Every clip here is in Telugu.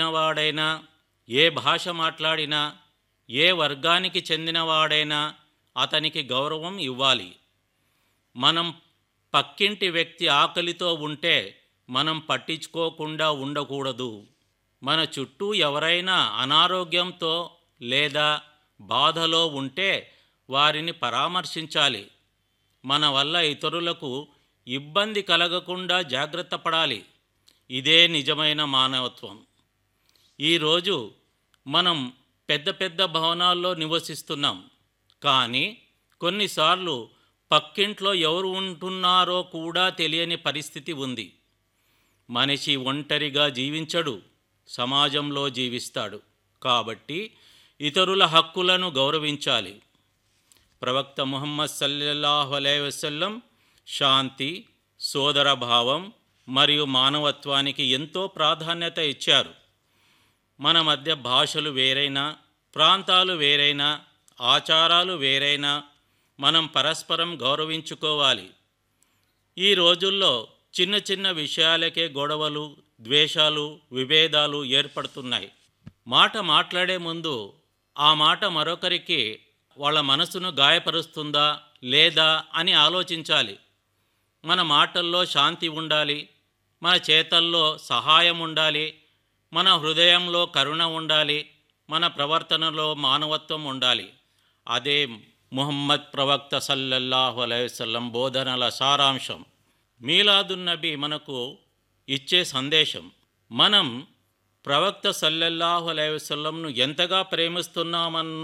చెందినవాడైనా ఏ భాష మాట్లాడినా ఏ వర్గానికి చెందినవాడైనా అతనికి గౌరవం ఇవ్వాలి మనం పక్కింటి వ్యక్తి ఆకలితో ఉంటే మనం పట్టించుకోకుండా ఉండకూడదు మన చుట్టూ ఎవరైనా అనారోగ్యంతో లేదా బాధలో ఉంటే వారిని పరామర్శించాలి మన వల్ల ఇతరులకు ఇబ్బంది కలగకుండా జాగ్రత్త పడాలి ఇదే నిజమైన మానవత్వం ఈరోజు మనం పెద్ద పెద్ద భవనాల్లో నివసిస్తున్నాం కానీ కొన్నిసార్లు పక్కింట్లో ఎవరు ఉంటున్నారో కూడా తెలియని పరిస్థితి ఉంది మనిషి ఒంటరిగా జీవించడు సమాజంలో జీవిస్తాడు కాబట్టి ఇతరుల హక్కులను గౌరవించాలి ప్రవక్త ముహమ్మద్ సల్లల్లాహు అలైహి వసల్లం శాంతి సోదరభావం మరియు మానవత్వానికి ఎంతో ప్రాధాన్యత ఇచ్చారు మన మధ్య భాషలు వేరైనా ప్రాంతాలు వేరైనా ఆచారాలు వేరైనా మనం పరస్పరం గౌరవించుకోవాలి ఈ రోజుల్లో చిన్న చిన్న విషయాలకే గొడవలు ద్వేషాలు విభేదాలు ఏర్పడుతున్నాయి మాట మాట్లాడే ముందు ఆ మాట మరొకరికి వాళ్ళ మనసును గాయపరుస్తుందా లేదా అని ఆలోచించాలి మన మాటల్లో శాంతి ఉండాలి మన చేతల్లో సహాయం ఉండాలి మన హృదయంలో కరుణ ఉండాలి మన ప్రవర్తనలో మానవత్వం ఉండాలి అదే ముహమ్మద్ ప్రవక్త సల్లల్లాహు అలైవల్లం బోధనల సారాంశం మీలాదున్నబి మనకు ఇచ్చే సందేశం మనం ప్రవక్త సల్లల్లాహు అలైవల్లంను ఎంతగా ప్రేమిస్తున్నామన్న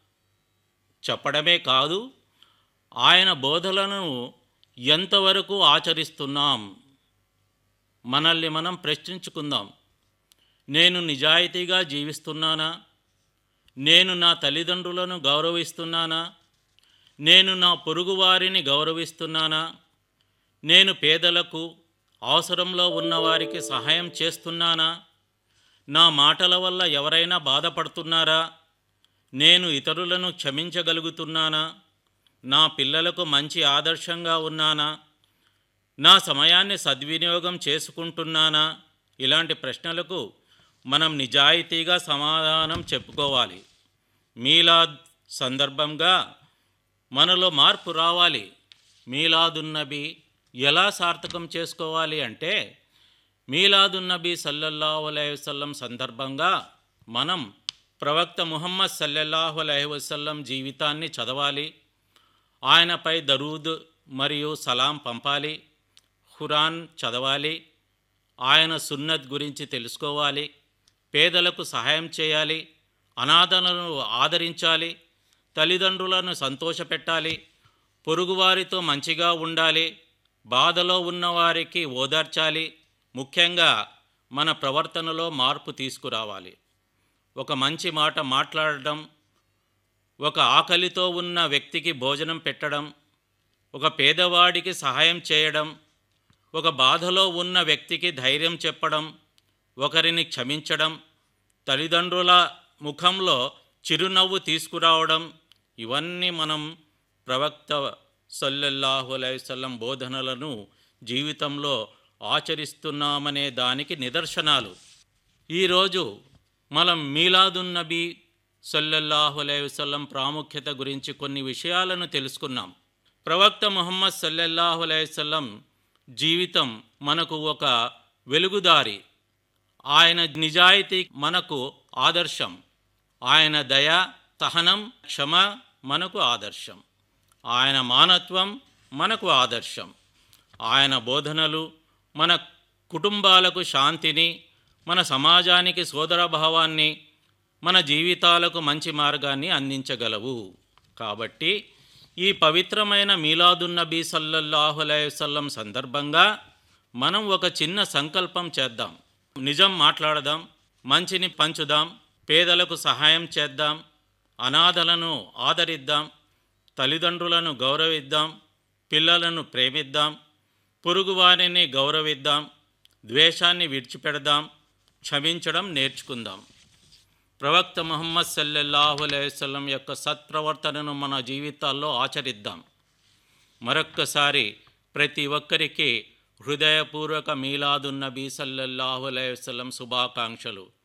చెప్పడమే కాదు ఆయన బోధలను ఎంతవరకు ఆచరిస్తున్నాం మనల్ని మనం ప్రశ్నించుకుందాం నేను నిజాయితీగా జీవిస్తున్నానా నేను నా తల్లిదండ్రులను గౌరవిస్తున్నానా నేను నా పొరుగువారిని గౌరవిస్తున్నానా నేను పేదలకు అవసరంలో ఉన్నవారికి సహాయం చేస్తున్నానా నా మాటల వల్ల ఎవరైనా బాధపడుతున్నారా నేను ఇతరులను క్షమించగలుగుతున్నానా నా పిల్లలకు మంచి ఆదర్శంగా ఉన్నానా నా సమయాన్ని సద్వినియోగం చేసుకుంటున్నానా ఇలాంటి ప్రశ్నలకు మనం నిజాయితీగా సమాధానం చెప్పుకోవాలి మీలాద్ సందర్భంగా మనలో మార్పు రావాలి మీలాదున్నబి ఎలా సార్థకం చేసుకోవాలి అంటే మీలాదున్నబి సల్లల్లాహు అలైహి వసల్లం సందర్భంగా మనం ప్రవక్త ముహమ్మద్ సల్లల్లాహు అలైహి వసల్లం జీవితాన్ని చదవాలి ఆయనపై దరూద్ మరియు సలాం పంపాలి ఖురాన్ చదవాలి ఆయన సున్నత్ గురించి తెలుసుకోవాలి పేదలకు సహాయం చేయాలి అనాథలను ఆదరించాలి తల్లిదండ్రులను సంతోషపెట్టాలి పొరుగువారితో మంచిగా ఉండాలి బాధలో ఉన్నవారికి ఓదార్చాలి ముఖ్యంగా మన ప్రవర్తనలో మార్పు తీసుకురావాలి ఒక మంచి మాట మాట్లాడడం ఒక ఆకలితో ఉన్న వ్యక్తికి భోజనం పెట్టడం ఒక పేదవాడికి సహాయం చేయడం ఒక బాధలో ఉన్న వ్యక్తికి ధైర్యం చెప్పడం ఒకరిని క్షమించడం తల్లిదండ్రుల ముఖంలో చిరునవ్వు తీసుకురావడం ఇవన్నీ మనం ప్రవక్త సల్లల్లాహు అలైవల్లం బోధనలను జీవితంలో ఆచరిస్తున్నామనే దానికి నిదర్శనాలు ఈరోజు మనం మీలాదున్నబీ సల్లల్లాహు అలైవల్లం ప్రాముఖ్యత గురించి కొన్ని విషయాలను తెలుసుకున్నాం ప్రవక్త ముహమ్మద్ సల్లల్లాహు అలైవల్లం జీవితం మనకు ఒక వెలుగుదారి ఆయన నిజాయితీ మనకు ఆదర్శం ఆయన దయ సహనం క్షమ మనకు ఆదర్శం ఆయన మానత్వం మనకు ఆదర్శం ఆయన బోధనలు మన కుటుంబాలకు శాంతిని మన సమాజానికి సోదరభావాన్ని మన జీవితాలకు మంచి మార్గాన్ని అందించగలవు కాబట్టి ఈ పవిత్రమైన మీలాదున్నబీ సల్లల్లాహు అలైహి వసల్లం సందర్భంగా మనం ఒక చిన్న సంకల్పం చేద్దాం నిజం మాట్లాడదాం మంచిని పంచుదాం పేదలకు సహాయం చేద్దాం అనాథలను ఆదరిద్దాం తల్లిదండ్రులను గౌరవిద్దాం పిల్లలను ప్రేమిద్దాం పొరుగువారిని గౌరవిద్దాం ద్వేషాన్ని విడిచిపెడదాం క్షమించడం నేర్చుకుందాం ప్రవక్త ముహమ్మద్ సల్లల్లాహు అలైవలం యొక్క సత్ప్రవర్తనను మన జీవితాల్లో ఆచరిద్దాం మరొక్కసారి ప్రతి ఒక్కరికి హృదయపూర్వక మీలాదున్నబీ సల్లల్లాహు అలైవలం శుభాకాంక్షలు